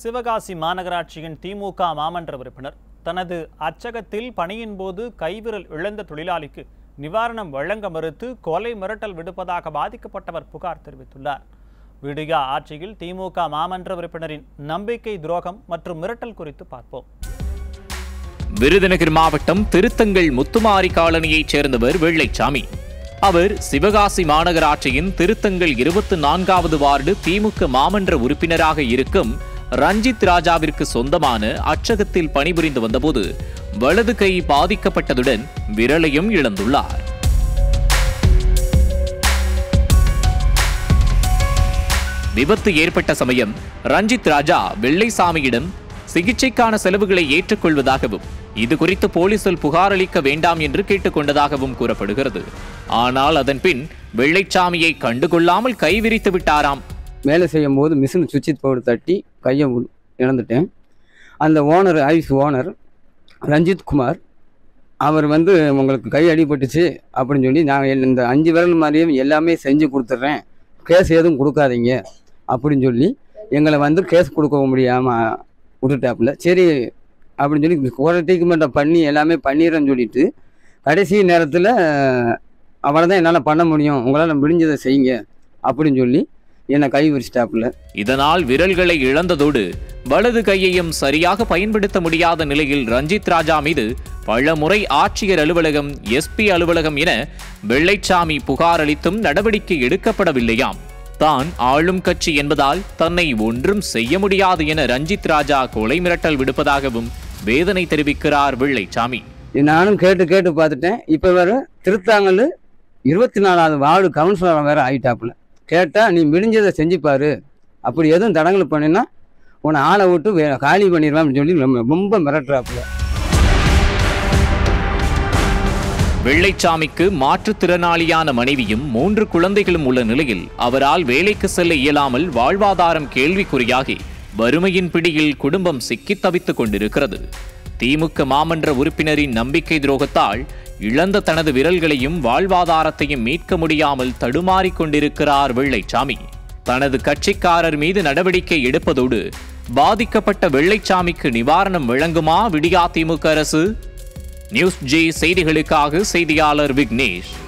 சிவகாசி மாநகராட்சியின் திமுக மாமன்ற உறுப்பினர் தனது அச்சகத்தில் பணியின் போது கைவிரல் இழந்த தொழிலாளிக்கு நிவாரணம் வழங்க மறுத்து கொலை மிரட்டல் விடுப்பதாக பாதிக்கப்பட்டவர் புகார் தெரிவித்துள்ளார் விடியா ஆட்சியில் திமுக மாமன்ற உறுப்பினரின் நம்பிக்கை துரோகம் மற்றும் மிரட்டல் குறித்து பார்ப்போம் விருதுநகர் மாவட்டம் திருத்தங்கல் முத்துமாரி காலனியைச் சேர்ந்தவர் வெள்ளைச்சாமி அவர் சிவகாசி மாநகராட்சியின் திருத்தங்கல் இருபத்தி நான்காவது வார்டு திமுக மாமன்ற உறுப்பினராக இருக்கும் ரஞ்சித் ராஜாவிற்கு சொந்தமான அச்சகத்தில் பணிபுரிந்து வந்தபோது வலது கை பாதிக்கப்பட்டதுடன் விரலையும் இழந்துள்ளார் விபத்து ஏற்பட்ட சமயம் ரஞ்சித் ராஜா வெள்ளைசாமியிடம் சிகிச்சைக்கான செலவுகளை ஏற்றுக்கொள்வதாகவும் இது குறித்து போலீசில் புகார் அளிக்க வேண்டாம் என்று கேட்டுக்கொண்டதாகவும் கூறப்படுகிறது ஆனால் அதன் பின் வெள்ளைச்சாமியை கண்டுகொள்ளாமல் கைவிரித்து விட்டாராம் வேலை செய்யும் போது மிஷின் சுவிட்ச் போர்டு தட்டி கையை உ- இழந்துட்டேன் அந்த ஓனர் ஆயுஷ் ஓனர் ரஞ்சித் குமார் அவர் வந்து உங்களுக்கு கை அடிபட்டுச்சு அப்படின்னு சொல்லி நான் எல்- இந்த அஞ்சு விரல் மாதிரியும் எல்லாமே செஞ்சு கொடுத்துட்றேன் கேஸ் எதுவும் கொடுக்காதீங்க அப்படின்னு சொல்லி எங்களை வந்து கேஸ் கொடுக்க முடியாமல் விட்டுட்டாப்புல சரி அப்படின்னு சொல்லி ஒரு ட்ரீட்மெண்ட்டை பண்ணி எல்லாமே பண்ணிடுறேன்னு சொல்லிட்டு கடைசி நேரத்தில் அவரை தான் என்னால் பண்ண முடியும் உங்களால் முடிஞ்சதை செய்யுங்க அப்படின்னு சொல்லி என்னை கை விரிச்சிட்டாப்புல இதனால் விரல்களை இழந்ததோடு வலது கையையும் சரியாக பயன்படுத்த முடியாத நிலையில் ரஞ்சித் ராஜா மீது பலமுறை ஆட்சியர் அலுவலகம் எஸ்பி அலுவலகம் என வெள்ளைச்சாமி புகார் அளித்தும் நடவடிக்கை எடுக்கப்படவில்லையாம் தான் ஆளும் கட்சி என்பதால் தன்னை ஒன்றும் செய்ய முடியாது என ரஞ்சித் ராஜா கொலை மிரட்டல் விடுப்பதாகவும் வேதனை தெரிவிக்கிறார் வெள்ளைச்சாமி நானும் கேட்டு கேட்டு பார்த்துட்டேன் இப்போ வேற திருத்தாங்கல் இருபத்தி நாலாவது வார்டு கவுன்சிலர் வேற ஆயிட்டாப்புல கேட்டால் நீ முடிஞ்சதை செஞ்சுப்பாரு அப்படி எதுவும் தடங்கல் பண்ணினா உன்னை ஆளை விட்டு வே காலி பண்ணிடுவேன் அப்படின்னு சொல்லி ரொம்ப- ரொம்ப மிரட்டுறாப்புல வெள்ளைச்சாமிக்கு மாற்றுத்திறனாளியான மனைவியும் மூன்று குழந்தைகளும் உள்ள நிலையில் அவரால் வேலைக்கு செல்ல இயலாமல் வாழ்வாதாரம் கேள்விக்குறியாகி வறுமையின் பிடியில் குடும்பம் சிக்கித் தவித்துக் கொண்டிருக்கிறது திமுக மாமன்ற உறுப்பினரின் நம்பிக்கை துரோகத்தால் இழந்த தனது விரல்களையும் வாழ்வாதாரத்தையும் மீட்க முடியாமல் தடுமாறிக் கொண்டிருக்கிறார் வெள்ளைச்சாமி தனது கட்சிக்காரர் மீது நடவடிக்கை எடுப்பதோடு பாதிக்கப்பட்ட வெள்ளைச்சாமிக்கு நிவாரணம் வழங்குமா விடியா திமுக அரசு நியூஸ் ஜே செய்திகளுக்காக செய்தியாளர் விக்னேஷ்